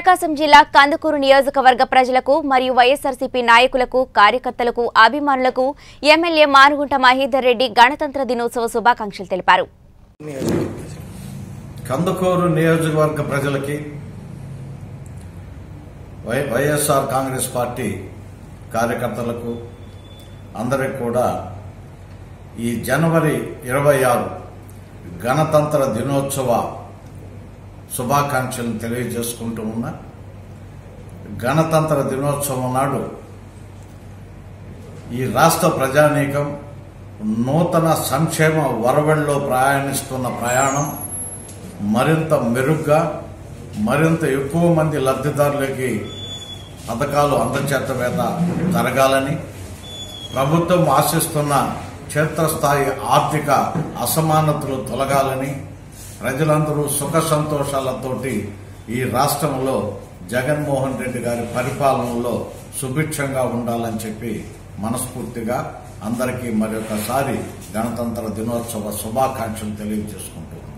ప్రకాశం జిల్లా కందుకూరు నియోజకవర్గ ప్రజలకు మరియు వైఎస్ఆర్సీపీ నాయకులకు కార్యకర్తలకు అభిమానులకు ఎమ్మెల్యే మానుగుంట మహేందర్ రెడ్డి గణతంత్ర దినోత్సవ శుభాకాంక్షలు తెలిపారు కందుకూరు నియోజకవర్గ ప్రజలకి వై- వైఎస్ఆర్ కాంగ్రెస్ పార్టీ కార్యకర్తలకు అందరికి కూడా ఈ జనవరి ఇరవై ఆరు గణతంత్ర దినోత్సవ శుభాకాంక్షలను తెలియజేసుకుంటూ ఉన్నా గణతంత్ర దినోత్సవం నాడు ఈ రాష్ట్ర ప్రజానీకం నూతన సంక్షేమ వరవడిలో ప్రయాణిస్తున్న ప్రయాణం మరింత మెరుగ్గా మరింత ఎక్కువ మంది లబ్ధిదారులకి పథకాలు అందచేతవేత జరగాలని ప్రభుత్వం ఆశిస్తున్న క్షేత్రస్థాయి ఆర్థిక అసమానతలు తొలగాలని ప్రజలందరూ సుఖ సంతోషాలతోటి ఈ రాష్ట్రంలో జగన్మోహన్ రెడ్డి గారి పరిపాలనలో సుభిక్షంగా ఉండాలని చెప్పి మనస్ఫూర్తిగా అందరికీ మరొకసారి గణతంత్ర దినోత్సవ శుభాకాంక్షలు తెలియజేసుకుంటున్నాను